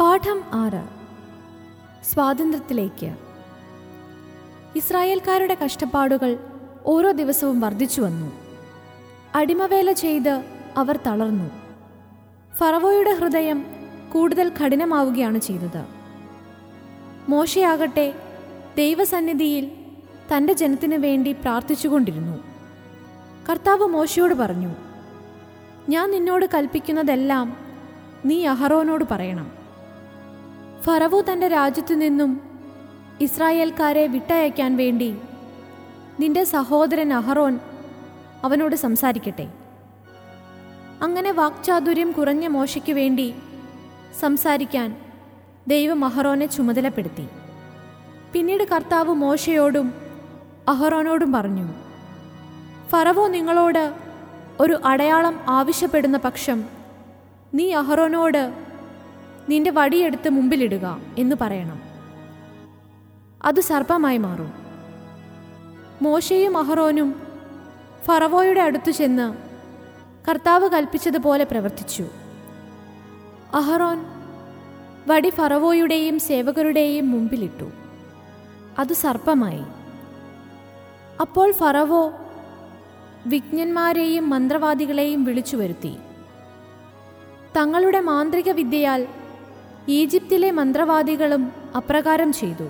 പാഠം ആറ് സ്വാതന്ത്ര്യത്തിലേക്ക് ഇസ്രായേൽക്കാരുടെ കഷ്ടപ്പാടുകൾ ഓരോ ദിവസവും വർദ്ധിച്ചു വന്നു അടിമവേല ചെയ്ത് അവർ തളർന്നു ഫറവോയുടെ ഹൃദയം കൂടുതൽ കഠിനമാവുകയാണ് ചെയ്തത് മോശയാകട്ടെ ദൈവസന്നിധിയിൽ തൻ്റെ ജനത്തിനു വേണ്ടി പ്രാർത്ഥിച്ചുകൊണ്ടിരുന്നു കർത്താവ് മോശയോട് പറഞ്ഞു ഞാൻ നിന്നോട് കൽപ്പിക്കുന്നതെല്ലാം നീ അഹറോനോട് പറയണം ഫറവോ തൻ്റെ രാജ്യത്തു നിന്നും ഇസ്രായേൽക്കാരെ വിട്ടയക്കാൻ വേണ്ടി നിന്റെ സഹോദരൻ അഹറോൻ അവനോട് സംസാരിക്കട്ടെ അങ്ങനെ വാക്ചാതുര്യം കുറഞ്ഞ മോശയ്ക്ക് വേണ്ടി സംസാരിക്കാൻ ദൈവം അഹറോനെ ചുമതലപ്പെടുത്തി പിന്നീട് കർത്താവ് മോശയോടും അഹറോനോടും പറഞ്ഞു ഫറവോ നിങ്ങളോട് ഒരു അടയാളം ആവശ്യപ്പെടുന്ന പക്ഷം നീ അഹറോനോട് നിന്റെ വടിയെടുത്ത് മുമ്പിലിടുക എന്ന് പറയണം അത് സർപ്പമായി മാറും മോശയും അഹറോനും ഫറവോയുടെ അടുത്തു ചെന്ന് കർത്താവ് കൽപ്പിച്ചതുപോലെ പ്രവർത്തിച്ചു അഹറോൻ വടി ഫറവോയുടെയും സേവകരുടെയും മുമ്പിലിട്ടു അത് സർപ്പമായി അപ്പോൾ ഫറവോ വിജ്ഞന്മാരെയും മന്ത്രവാദികളെയും വിളിച്ചു വരുത്തി തങ്ങളുടെ മാന്ത്രിക വിദ്യയാൽ ഈജിപ്തിലെ മന്ത്രവാദികളും അപ്രകാരം ചെയ്തു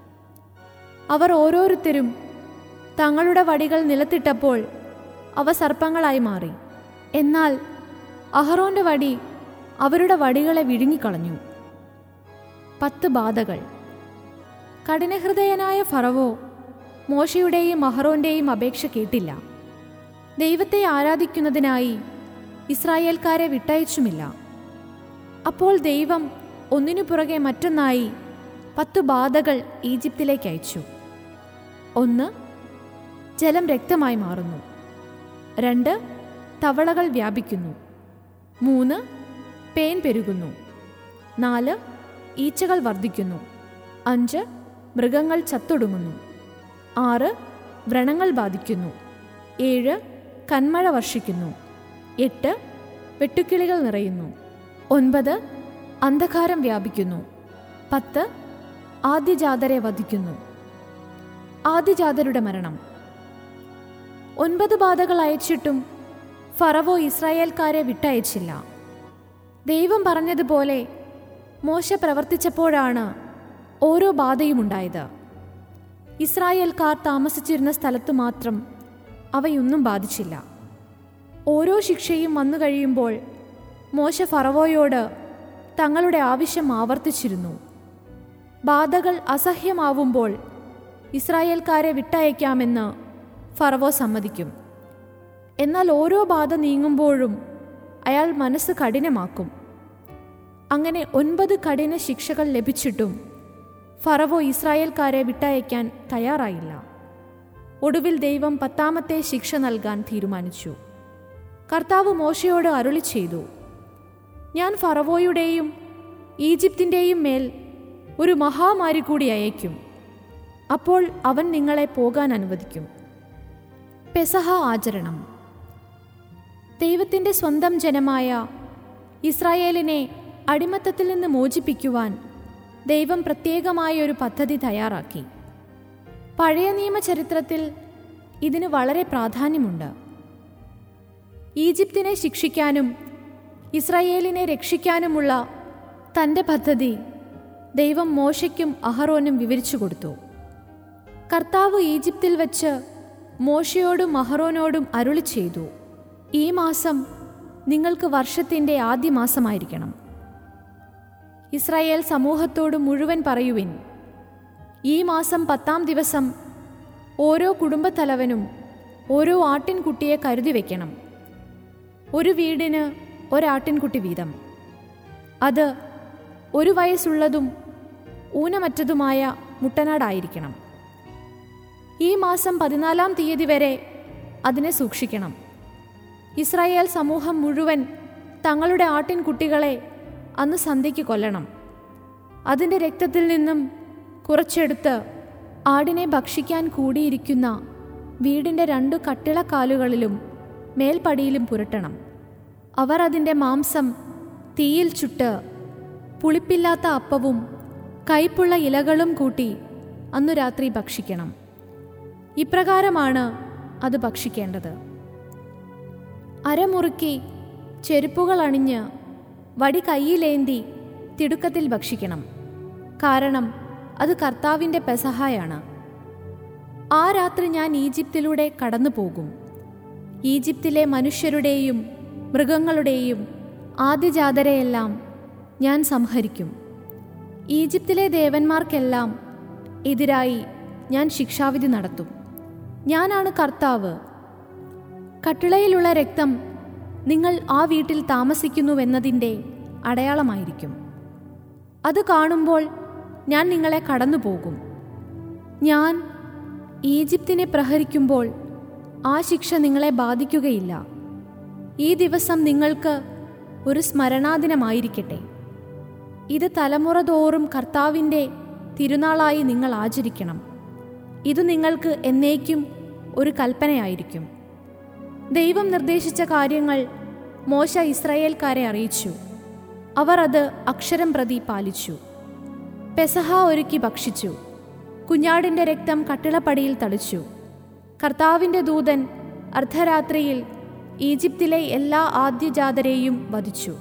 അവർ ഓരോരുത്തരും തങ്ങളുടെ വടികൾ നിലത്തിട്ടപ്പോൾ അവ സർപ്പങ്ങളായി മാറി എന്നാൽ അഹറോന്റെ വടി അവരുടെ വടികളെ വിഴുങ്ങിക്കളഞ്ഞു പത്ത് ബാധകൾ കഠിനഹൃദയനായ ഫറവോ മോശയുടെയും അഹറോന്റെയും അപേക്ഷ കേട്ടില്ല ദൈവത്തെ ആരാധിക്കുന്നതിനായി ഇസ്രായേൽക്കാരെ വിട്ടയച്ചുമില്ല അപ്പോൾ ദൈവം ഒന്നിനു പുറകെ മറ്റൊന്നായി പത്തു ബാധകൾ ഈജിപ്തിലേക്ക് അയച്ചു ഒന്ന് ജലം രക്തമായി മാറുന്നു രണ്ട് തവളകൾ വ്യാപിക്കുന്നു മൂന്ന് പേൻ പെരുകുന്നു നാല് ഈച്ചകൾ വർദ്ധിക്കുന്നു അഞ്ച് മൃഗങ്ങൾ ചത്തൊടുങ്ങുന്നു ആറ് വ്രണങ്ങൾ ബാധിക്കുന്നു ഏഴ് കന്മഴ വർഷിക്കുന്നു എട്ട് വെട്ടുക്കിളികൾ നിറയുന്നു ഒൻപത് അന്ധകാരം വ്യാപിക്കുന്നു പത്ത് ആദ്യജാതരെ വധിക്കുന്നു ആദ്യജാതരുടെ മരണം ഒൻപത് ബാധകൾ അയച്ചിട്ടും ഫറവോ ഇസ്രായേൽക്കാരെ വിട്ടയച്ചില്ല ദൈവം പറഞ്ഞതുപോലെ മോശ പ്രവർത്തിച്ചപ്പോഴാണ് ഓരോ ബാധയും ഉണ്ടായത് ഇസ്രായേൽക്കാർ താമസിച്ചിരുന്ന സ്ഥലത്ത് മാത്രം അവയൊന്നും ബാധിച്ചില്ല ഓരോ ശിക്ഷയും വന്നു കഴിയുമ്പോൾ മോശ ഫറവോയോട് തങ്ങളുടെ ആവശ്യം ആവർത്തിച്ചിരുന്നു ബാധകൾ അസഹ്യമാവുമ്പോൾ ഇസ്രായേൽക്കാരെ വിട്ടയക്കാമെന്ന് ഫറവോ സമ്മതിക്കും എന്നാൽ ഓരോ ബാധ നീങ്ങുമ്പോഴും അയാൾ മനസ്സ് കഠിനമാക്കും അങ്ങനെ ഒൻപത് കഠിന ശിക്ഷകൾ ലഭിച്ചിട്ടും ഫറവോ ഇസ്രായേൽക്കാരെ വിട്ടയക്കാൻ തയ്യാറായില്ല ഒടുവിൽ ദൈവം പത്താമത്തെ ശിക്ഷ നൽകാൻ തീരുമാനിച്ചു കർത്താവ് മോശയോട് അരുളി ചെയ്തു ഞാൻ ഫറവോയുടെയും ഈജിപ്തിൻ്റെയും മേൽ ഒരു മഹാമാരി കൂടി അയക്കും അപ്പോൾ അവൻ നിങ്ങളെ പോകാൻ അനുവദിക്കും പെസഹ ആചരണം ദൈവത്തിൻ്റെ സ്വന്തം ജനമായ ഇസ്രായേലിനെ അടിമത്തത്തിൽ നിന്ന് മോചിപ്പിക്കുവാൻ ദൈവം പ്രത്യേകമായ ഒരു പദ്ധതി തയ്യാറാക്കി പഴയ നിയമ ചരിത്രത്തിൽ ഇതിന് വളരെ പ്രാധാന്യമുണ്ട് ഈജിപ്തിനെ ശിക്ഷിക്കാനും ഇസ്രായേലിനെ രക്ഷിക്കാനുമുള്ള തൻ്റെ പദ്ധതി ദൈവം മോശയ്ക്കും അഹറോനും വിവരിച്ചു കൊടുത്തു കർത്താവ് ഈജിപ്തിൽ വച്ച് മോശയോടും അഹറോനോടും അരുളി ചെയ്തു ഈ മാസം നിങ്ങൾക്ക് വർഷത്തിൻ്റെ ആദ്യ മാസമായിരിക്കണം ഇസ്രായേൽ സമൂഹത്തോട് മുഴുവൻ പറയുവിൻ ഈ മാസം പത്താം ദിവസം ഓരോ കുടുംബത്തലവനും ഓരോ ആട്ടിൻകുട്ടിയെ കരുതി വയ്ക്കണം ഒരു വീടിന് ഒരാട്ടിൻകുട്ടി വീതം അത് ഒരു വയസ്സുള്ളതും ഊനമറ്റതുമായ മുട്ടനാടായിരിക്കണം ഈ മാസം പതിനാലാം തീയതി വരെ അതിനെ സൂക്ഷിക്കണം ഇസ്രായേൽ സമൂഹം മുഴുവൻ തങ്ങളുടെ ആട്ടിൻകുട്ടികളെ അന്ന് സന്ധ്യയ്ക്ക് കൊല്ലണം അതിൻ്റെ രക്തത്തിൽ നിന്നും കുറച്ചെടുത്ത് ആടിനെ ഭക്ഷിക്കാൻ കൂടിയിരിക്കുന്ന വീടിൻ്റെ രണ്ടു കട്ടിളക്കാലുകളിലും മേൽപ്പടിയിലും പുരട്ടണം അവർ അതിൻ്റെ മാംസം തീയിൽ ചുട്ട് പുളിപ്പില്ലാത്ത അപ്പവും കയ്പുള്ള ഇലകളും കൂട്ടി അന്നു രാത്രി ഭക്ഷിക്കണം ഇപ്രകാരമാണ് അത് ഭക്ഷിക്കേണ്ടത് അരമുറുക്കി ചെരുപ്പുകൾ അണിഞ്ഞ് വടി കയ്യിലേന്തി തിടുക്കത്തിൽ ഭക്ഷിക്കണം കാരണം അത് കർത്താവിൻ്റെ പെസഹായാണ് ആ രാത്രി ഞാൻ ഈജിപ്തിലൂടെ കടന്നു പോകും ഈജിപ്തിലെ മനുഷ്യരുടെയും മൃഗങ്ങളുടെയും ആദ്യജാതരെയെല്ലാം ഞാൻ സംഹരിക്കും ഈജിപ്തിലെ ദേവന്മാർക്കെല്ലാം എതിരായി ഞാൻ ശിക്ഷാവിധി നടത്തും ഞാനാണ് കർത്താവ് കട്ടിളയിലുള്ള രക്തം നിങ്ങൾ ആ വീട്ടിൽ താമസിക്കുന്നുവെന്നതിൻ്റെ അടയാളമായിരിക്കും അത് കാണുമ്പോൾ ഞാൻ നിങ്ങളെ കടന്നു പോകും ഞാൻ ഈജിപ്തിനെ പ്രഹരിക്കുമ്പോൾ ആ ശിക്ഷ നിങ്ങളെ ബാധിക്കുകയില്ല ഈ ദിവസം നിങ്ങൾക്ക് ഒരു സ്മരണാദിനമായിരിക്കട്ടെ ഇത് തലമുറ തോറും കർത്താവിൻ്റെ തിരുനാളായി നിങ്ങൾ ആചരിക്കണം ഇത് നിങ്ങൾക്ക് എന്നേക്കും ഒരു കൽപ്പനയായിരിക്കും ദൈവം നിർദ്ദേശിച്ച കാര്യങ്ങൾ മോശ ഇസ്രായേൽക്കാരെ അറിയിച്ചു അവർ അത് അക്ഷരം പ്രതി പാലിച്ചു പെസഹ ഒരുക്കി ഭക്ഷിച്ചു കുഞ്ഞാടിൻ്റെ രക്തം കട്ടിളപ്പടിയിൽ തളിച്ചു കർത്താവിൻ്റെ ദൂതൻ അർദ്ധരാത്രിയിൽ ഈജിപ്തിലെ എല്ലാ ആദ്യജാതരെയും വധിച്ചു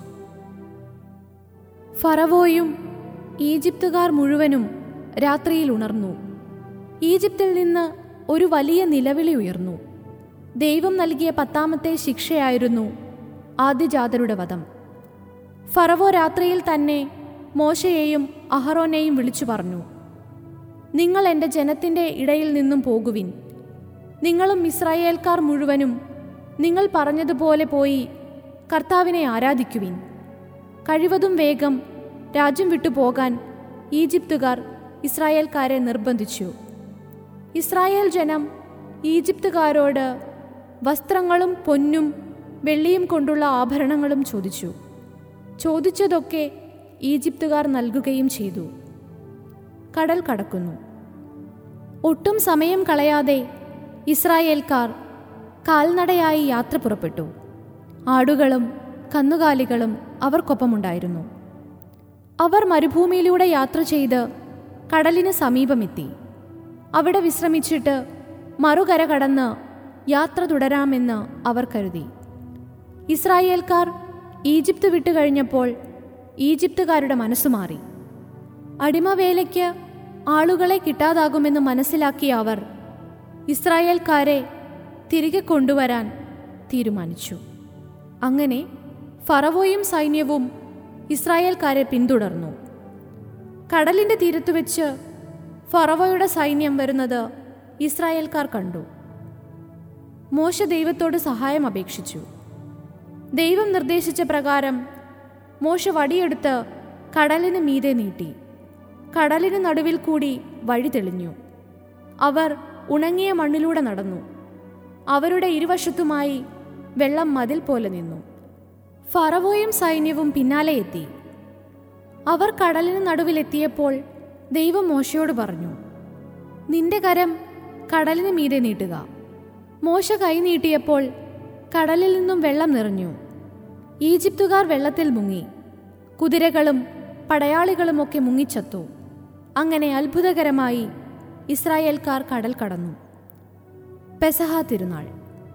ഫറവോയും ഈജിപ്തുകാർ മുഴുവനും രാത്രിയിൽ ഉണർന്നു ഈജിപ്തിൽ നിന്ന് ഒരു വലിയ നിലവിളി ഉയർന്നു ദൈവം നൽകിയ പത്താമത്തെ ശിക്ഷയായിരുന്നു ആദ്യജാതരുടെ വധം ഫറവോ രാത്രിയിൽ തന്നെ മോശയെയും അഹറോനെയും വിളിച്ചു പറഞ്ഞു നിങ്ങൾ എൻ്റെ ജനത്തിൻ്റെ ഇടയിൽ നിന്നും പോകുവിൻ നിങ്ങളും ഇസ്രായേൽക്കാർ മുഴുവനും നിങ്ങൾ പറഞ്ഞതുപോലെ പോയി കർത്താവിനെ ആരാധിക്കുവിൻ കഴിവതും വേഗം രാജ്യം വിട്ടു പോകാൻ ഈജിപ്തുകാർ ഇസ്രായേൽക്കാരെ നിർബന്ധിച്ചു ഇസ്രായേൽ ജനം ഈജിപ്തുകാരോട് വസ്ത്രങ്ങളും പൊന്നും വെള്ളിയും കൊണ്ടുള്ള ആഭരണങ്ങളും ചോദിച്ചു ചോദിച്ചതൊക്കെ ഈജിപ്തുകാർ നൽകുകയും ചെയ്തു കടൽ കടക്കുന്നു ഒട്ടും സമയം കളയാതെ ഇസ്രായേൽക്കാർ കാൽനടയായി യാത്ര പുറപ്പെട്ടു ആടുകളും കന്നുകാലികളും അവർക്കൊപ്പമുണ്ടായിരുന്നു അവർ മരുഭൂമിയിലൂടെ യാത്ര ചെയ്ത് കടലിന് സമീപമെത്തി അവിടെ വിശ്രമിച്ചിട്ട് മറുകര കടന്ന് യാത്ര തുടരാമെന്ന് അവർ കരുതി ഇസ്രായേൽക്കാർ ഈജിപ്ത് വിട്ടുകഴിഞ്ഞപ്പോൾ ഈജിപ്തുകാരുടെ മനസ്സു മാറി അടിമവേലയ്ക്ക് ആളുകളെ കിട്ടാതാകുമെന്ന് മനസ്സിലാക്കിയ അവർ ഇസ്രായേൽക്കാരെ തിരികെ കൊണ്ടുവരാൻ തീരുമാനിച്ചു അങ്ങനെ ഫറവോയും സൈന്യവും ഇസ്രായേൽക്കാരെ പിന്തുടർന്നു കടലിൻ്റെ തീരത്ത് വെച്ച് ഫറവോയുടെ സൈന്യം വരുന്നത് ഇസ്രായേൽക്കാർ കണ്ടു മോശ ദൈവത്തോട് സഹായം അപേക്ഷിച്ചു ദൈവം നിർദ്ദേശിച്ച പ്രകാരം മോശ വടിയെടുത്ത് കടലിന് മീതെ നീട്ടി കടലിന് നടുവിൽ കൂടി വഴി തെളിഞ്ഞു അവർ ഉണങ്ങിയ മണ്ണിലൂടെ നടന്നു അവരുടെ ഇരുവശത്തുമായി വെള്ളം മതിൽ പോലെ നിന്നു ഫറവോയും സൈന്യവും പിന്നാലെ എത്തി അവർ കടലിന് നടുവിലെത്തിയപ്പോൾ ദൈവം മോശയോട് പറഞ്ഞു നിന്റെ കരം കടലിന് മീതെ നീട്ടുക മോശ കൈ നീട്ടിയപ്പോൾ കടലിൽ നിന്നും വെള്ളം നിറഞ്ഞു ഈജിപ്തുകാർ വെള്ളത്തിൽ മുങ്ങി കുതിരകളും പടയാളികളുമൊക്കെ മുങ്ങിച്ചത്തു അങ്ങനെ അത്ഭുതകരമായി ഇസ്രായേൽക്കാർ കടൽ കടന്നു പെസഹ തിരുനാൾ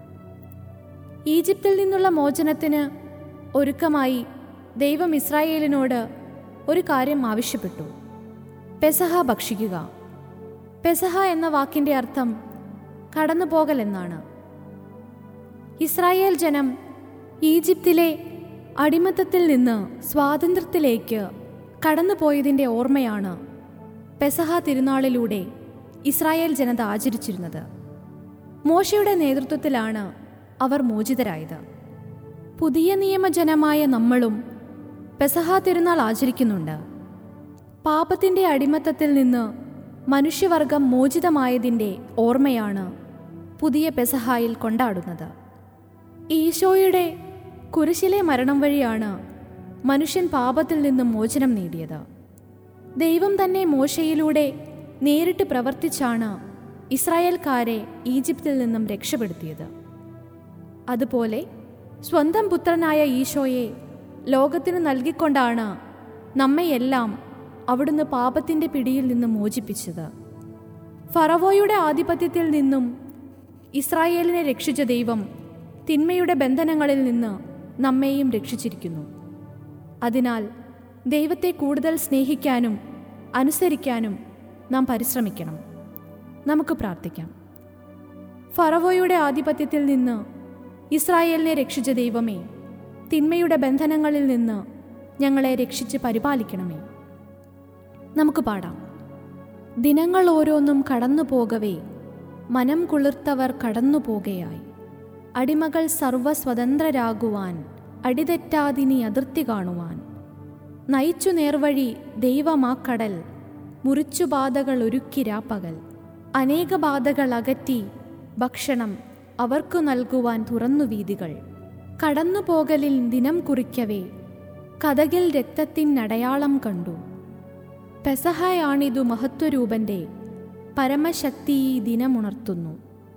ഈജിപ്തിൽ നിന്നുള്ള മോചനത്തിന് ഒരുക്കമായി ദൈവം ഇസ്രായേലിനോട് ഒരു കാര്യം ആവശ്യപ്പെട്ടു പെസഹ ഭക്ഷിക്കുക പെസഹ എന്ന വാക്കിൻ്റെ അർത്ഥം കടന്നുപോകൽ എന്നാണ് ഇസ്രായേൽ ജനം ഈജിപ്തിലെ അടിമത്തത്തിൽ നിന്ന് സ്വാതന്ത്ര്യത്തിലേക്ക് കടന്നുപോയതിൻ്റെ ഓർമ്മയാണ് പെസഹ തിരുനാളിലൂടെ ഇസ്രായേൽ ജനത ആചരിച്ചിരുന്നത് മോശയുടെ നേതൃത്വത്തിലാണ് അവർ മോചിതരായത് പുതിയ നിയമജനമായ നമ്മളും പെസഹ തിരുനാൾ ആചരിക്കുന്നുണ്ട് പാപത്തിൻ്റെ അടിമത്തത്തിൽ നിന്ന് മനുഷ്യവർഗം മോചിതമായതിൻ്റെ ഓർമ്മയാണ് പുതിയ പെസഹായിൽ കൊണ്ടാടുന്നത് ഈശോയുടെ കുരിശിലെ മരണം വഴിയാണ് മനുഷ്യൻ പാപത്തിൽ നിന്നും മോചനം നേടിയത് ദൈവം തന്നെ മോശയിലൂടെ നേരിട്ട് പ്രവർത്തിച്ചാണ് ഇസ്രായേൽക്കാരെ ഈജിപ്തിൽ നിന്നും രക്ഷപ്പെടുത്തിയത് അതുപോലെ സ്വന്തം പുത്രനായ ഈശോയെ ലോകത്തിന് നൽകിക്കൊണ്ടാണ് നമ്മയെല്ലാം അവിടുന്ന് പാപത്തിൻ്റെ പിടിയിൽ നിന്ന് മോചിപ്പിച്ചത് ഫറവോയുടെ ആധിപത്യത്തിൽ നിന്നും ഇസ്രായേലിനെ രക്ഷിച്ച ദൈവം തിന്മയുടെ ബന്ധനങ്ങളിൽ നിന്ന് നമ്മെയും രക്ഷിച്ചിരിക്കുന്നു അതിനാൽ ദൈവത്തെ കൂടുതൽ സ്നേഹിക്കാനും അനുസരിക്കാനും നാം പരിശ്രമിക്കണം നമുക്ക് പ്രാർത്ഥിക്കാം ഫറവോയുടെ ആധിപത്യത്തിൽ നിന്ന് ഇസ്രായേലിനെ രക്ഷിച്ച ദൈവമേ തിന്മയുടെ ബന്ധനങ്ങളിൽ നിന്ന് ഞങ്ങളെ രക്ഷിച്ച് പരിപാലിക്കണമേ നമുക്ക് പാടാം ദിനങ്ങൾ ഓരോന്നും കടന്നു പോകവേ മനം കുളിർത്തവർ കടന്നു പോകയായി അടിമകൾ സർവസ്വതന്ത്രരാകുവാൻ അടിതെറ്റാതിനി അതിർത്തി കാണുവാൻ നയിച്ചു നേർവഴി ദൈവമാക്കടൽ മുറിച്ചു ബാധകൾ ഒരുക്കിരാപ്പകൽ അനേക ബാധകൾ അകറ്റി ഭക്ഷണം അവർക്കു നൽകുവാൻ തുറന്നു വീതികൾ കടന്നുപോകലിൽ ദിനം കുറിക്കവേ കഥകിൽ രക്തത്തിനടയാളം കണ്ടു പെസഹയാണിതു മഹത്വരൂപന്റെ പരമശക്തി ഈ ദിനമുണർത്തുന്നു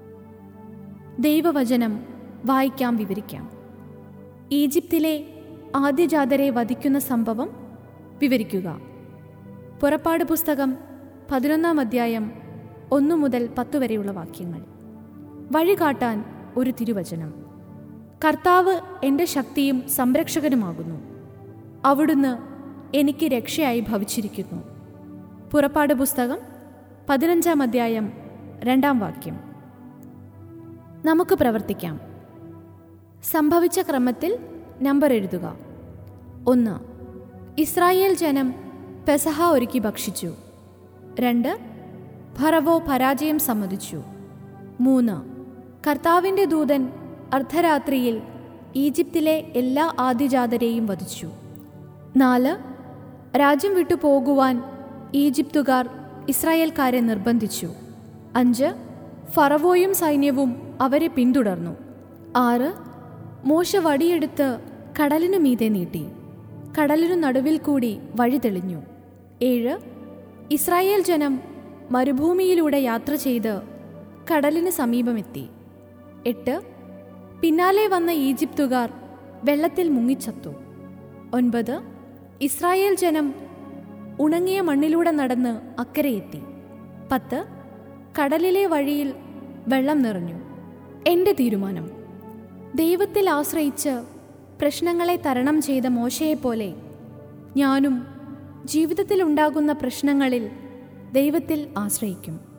ദൈവവചനം വായിക്കാം വിവരിക്കാം ഈജിപ്തിലെ ആദ്യജാതരെ വധിക്കുന്ന സംഭവം വിവരിക്കുക പുറപ്പാട് പുസ്തകം പതിനൊന്നാം അധ്യായം ഒന്നു മുതൽ പത്ത് വരെയുള്ള വാക്യങ്ങൾ വഴികാട്ടാൻ ഒരു തിരുവചനം കർത്താവ് എൻ്റെ ശക്തിയും സംരക്ഷകനുമാകുന്നു അവിടുന്ന് എനിക്ക് രക്ഷയായി ഭവിച്ചിരിക്കുന്നു പുറപ്പാട് പുസ്തകം പതിനഞ്ചാം അധ്യായം രണ്ടാം വാക്യം നമുക്ക് പ്രവർത്തിക്കാം സംഭവിച്ച ക്രമത്തിൽ നമ്പർ എഴുതുക ഒന്ന് ഇസ്രായേൽ ജനം പെസഹ ഒരുക്കി ഭക്ഷിച്ചു രണ്ട് ഭറവോ പരാജയം സമ്മതിച്ചു മൂന്ന് കർത്താവിൻ്റെ ദൂതൻ അർദ്ധരാത്രിയിൽ ഈജിപ്തിലെ എല്ലാ ആദ്യജാതരെയും വധിച്ചു നാല് രാജ്യം വിട്ടു പോകുവാൻ ഈജിപ്തുകാർ ഇസ്രായേൽക്കാരെ നിർബന്ധിച്ചു അഞ്ച് ഫറവോയും സൈന്യവും അവരെ പിന്തുടർന്നു ആറ് മോശ വടിയെടുത്ത് കടലിനു മീതെ നീട്ടി കടലിനു നടുവിൽ കൂടി വഴി തെളിഞ്ഞു ഏഴ് ഇസ്രായേൽ ജനം മരുഭൂമിയിലൂടെ യാത്ര ചെയ്ത് കടലിന് സമീപമെത്തി എട്ട് പിന്നാലെ വന്ന ഈജിപ്തുകാർ വെള്ളത്തിൽ മുങ്ങിച്ചത്തു ഒൻപത് ഇസ്രായേൽ ജനം ഉണങ്ങിയ മണ്ണിലൂടെ നടന്ന് അക്കരയെത്തി പത്ത് കടലിലെ വഴിയിൽ വെള്ളം നിറഞ്ഞു എൻ്റെ തീരുമാനം ദൈവത്തിൽ ആശ്രയിച്ച് പ്രശ്നങ്ങളെ തരണം ചെയ്ത മോശയെപ്പോലെ ഞാനും ജീവിതത്തിൽ ഉണ്ടാകുന്ന പ്രശ്നങ്ങളിൽ ദൈവത്തിൽ ആശ്രയിക്കും